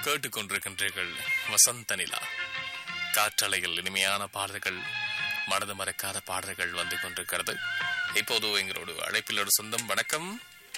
கேட்டுக்கொண்டிருக்கின்றீர்கள் வசந்த நிலா காற்றலையில் இனிமையான பாடல்கள் மனது மறக்காத பாடல்கள் வந்து கொண்டிருக்கிறது இப்போது எங்களோடு அழைப்பில் ஒரு சொந்தம் வணக்கம்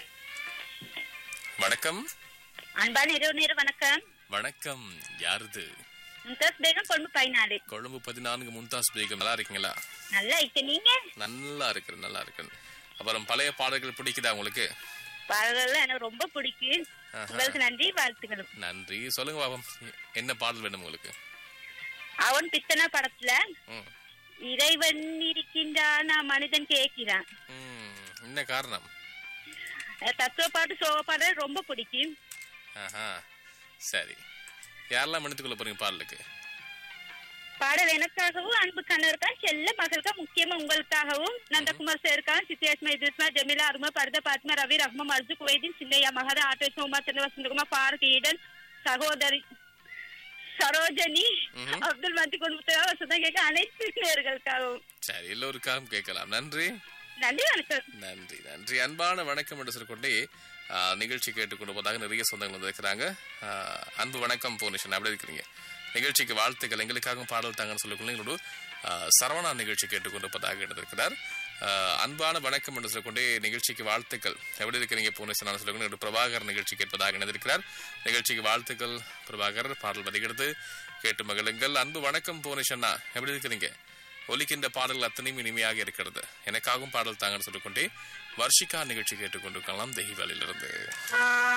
வணக்கம் அன்பான இரவு நேர வணக்கம் வணக்கம் யாருது மும்தாஸ் பேகம் கொண்டு பதினாலு கொழும்பு பதினான்கு மும்தாஸ் பேகம் நல்லா இருக்கீங்களா நல்லா இருக்கு நீங்க நல்லா இருக்கிறேன் நல்லா இருக்கிறேன் அப்புறம் பழைய பாடல்கள் பிடிக்குதா உங்களுக்கு பாடல்கள் எனக்கு ரொம்ப பிடிக்கும் ஆஹா. உங்களுக்கு நன்றி வாழ்த்துக்களும் நன்றி சொல்லுங்க பாபம் என்ன பாடல் வேணும் உங்களுக்கு அவன் பித்தன படத்துல ம் இறைவன் இருக்கின்றான் நான் மனிதன் கேட்கிறான் ம், என்ன காரணம் அஹ் தத்துவ பாட்டு சோக பாடல் ரொம்ப பிடிக்கும் ஆஹா சரி யாரெல்லாம் மன்னித்துக்கொள்ள போறீங்க பாடலுக்கு பாடல் எனக்காகவும் அன்பு கண்ணருக்கா செல்ல மகளுக்கா முக்கியமா உங்களுக்காகவும் நந்தகுமார் சேர்க்கான் சித்தியாஸ்மா இதுஸ்மா ஜமீலா அருமா பரத பாத்மா ரவி ரஹ்மா மர்ஜு குவைதீன் சின்னையா மகதா ஆட்டோ உமா சந்திர வசந்தகுமார் பாரத் ஈடன் சகோதரி சரோஜனி ம்ஹும். அப்துல் மத்தி குடும்பத்தினர் வசந்தம் கேட்க அனைத்து நேர்களுக்காகவும் சரி எல்லோருக்காகவும் கேட்கலாம் நன்றி நன்றி வணக்கம் நன்றி நன்றி அன்பான வணக்கம் என்று சொல்லிக்கொண்டே ஆ, நிகழ்ச்சி கேட்டுக்கொண்டு போதாக நிறைய சொந்தங்கள் வந்திருக்கிறாங்க ஆ, அன்பு வணக்கம் போனிஷன் அப்படி இருக்கிறீங்க நிகழ்ச்சிக்கு வாழ்த்துக்கள் எங்களுக்காகவும் பாடல் தாங்கன்னு சொல்லிக்கொண்டு எங்களோட ஆ, சரவணா நிகழ்ச்சி கேட்டுக்கொண்டு போதாக எடுத்திருக்கிறார் ஆ, அன்பான வணக்கம் என்று சொல்லிக்கொண்டே நிகழ்ச்சிக்கு வாழ்த்துக்கள் எப்படி இருக்கிறீங்க போனிஷன் சொல்லிக்கொண்டு எங்களோட பிரபாகர் நிகழ்ச்சி கேட்பதாக இணைந்திருக்கிறார் நிகழ்ச்சிக்கு வாழ்த்துக்கள் பிரபாகர் பாடல் பதிகிறது கேட்டு மகிழுங்கள் அன்பு வணக்கம் போனிஷன்னா எப்படி இருக்கிறீங்க ஒலிக்கின்ற பாடல்கள் அத்தனையும் இனிமையாக இருக்கிறது எனக்காகவும் பாடல் தாங்கன்னு சொல்லிக்கொண்டே வர்ஷிகா நிகழ்ச்சி கேட்டுக்கொண்டிருக்கலாம் தெஹிவாலிலிருந்து